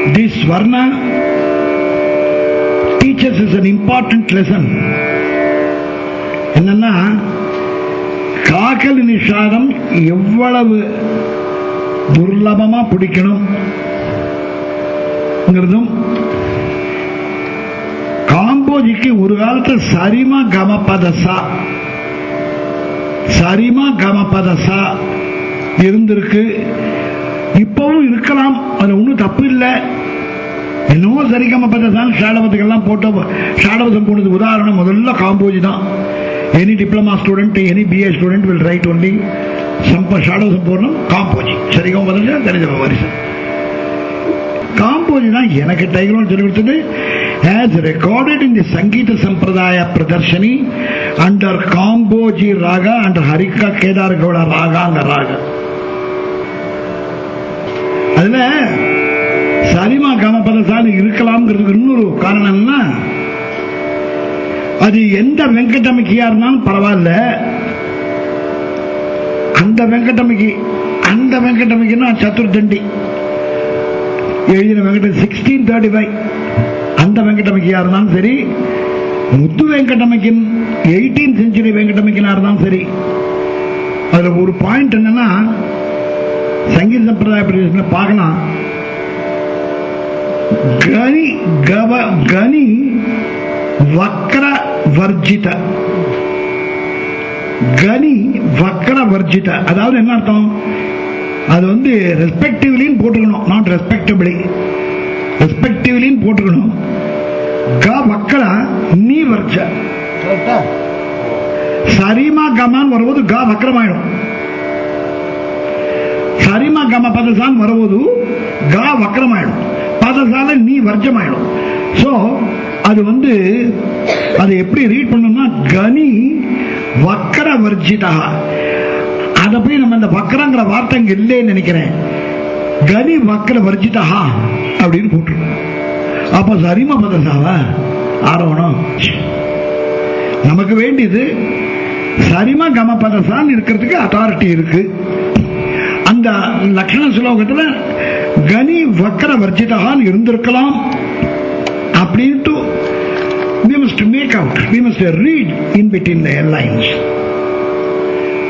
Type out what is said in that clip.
this Varna teaches us an important lesson. என்னன்னா காக்கல் நிஷாதம் எவ்வளவு துர்லபமா பிடிக்கணும்ங்கிறதும் காம்போஜிக்கு ஒரு காலத்துல சரிமா கமபதசா சரிமா கமபதசா இருந்திருக்கு இப்பவும் இருக்கலாம் அது ஒன்றும் தப்பு இல்லை என்னவோ சரிகம பதசான் ஷாடவத்துக்கெல்லாம் போட்டோ ஷாடவதம் போனது உதாரணம் முதல்ல காம்போஜி தான் any diploma student any BA student will write only சம்ப ஷாடவதம் போடணும் காம்போஜி சரிகம பதஞ்சா தெரிஞ்ச வரிசை காம்போஜி தான் எனக்கு டைகரும் சொல்லி கொடுத்தது has recorded in the Sangeeta Sampradaya Pradarshani under Kamboji Raga and Harika Kedar Gowda Raga அந்த ராக அதுல சரிமா கமபதசாலி இருக்கலாம்ங்கிறதுக்கு இன்னொரு காரணம் என்ன அது எந்த வெங்கடமிக்கியா இருந்தாலும் பரவாயில்ல அந்த வெங்கடமிக்கு அந்த வெங்கடமிக்குன்னா சதுர்தண்டி எழுதின வெங்கட சிக்ஸ்டீன் தேர்ட்டி ஃபைவ் அந்த வெங்கடமிக்கியா இருந்தாலும் சரி முத்து வெங்கடமிக்கின் எயிட்டீன் செஞ்சுரி வெங்கடமிக்கினா இருந்தாலும் சரி அதுல ஒரு பாயிண்ட் என்னன்னா சங்கீத சம்பிரதாய பிரதேசத்தில் பார்க்கலாம் கனி கவ கனி வக்ர வர்ஜித கனி வக்ர வர்ஜித அதாவது என்ன அர்த்தம் அது வந்து ரெஸ்பெக்டிவ்லின்னு போட்டுக்கணும் நாட் ரெஸ்பெக்டபிளி ரெஸ்பெக்டிவ்லின்னு போட்டுக்கணும் க வக்ர நீ வர்ஜ கரெக்டா சரிமா கமான் வரும்போது க வக்ரமாயிடும் சரிமா கம பதசான் வரும்போது க வக்ரமாயிடும் பதசால நீ வர்ஜமாயிடும் சோ அது வந்து அதை எப்படி ரீட் பண்ணணும்னா கனி வக்கர வர்ஜிதா அதை போய் நம்ம இந்த வக்கரங்கிற வார்த்தை இங்க இல்லைன்னு நினைக்கிறேன் கனி வக்கர வர்ஜிதா அப்படின்னு போட்டுருக்கோம் அப்ப சரிமா பதசாவா ஆரவணம் நமக்கு வேண்டியது சரிமா கம பதசான் இருக்கிறதுக்கு அத்தாரிட்டி இருக்கு அந்த லக்ஷண ஸ்லோகத்துல கனி வக்கர வர்ஜிதான் இருந்திருக்கலாம் அப்படின்ட்டு we must make out we must read in between the lines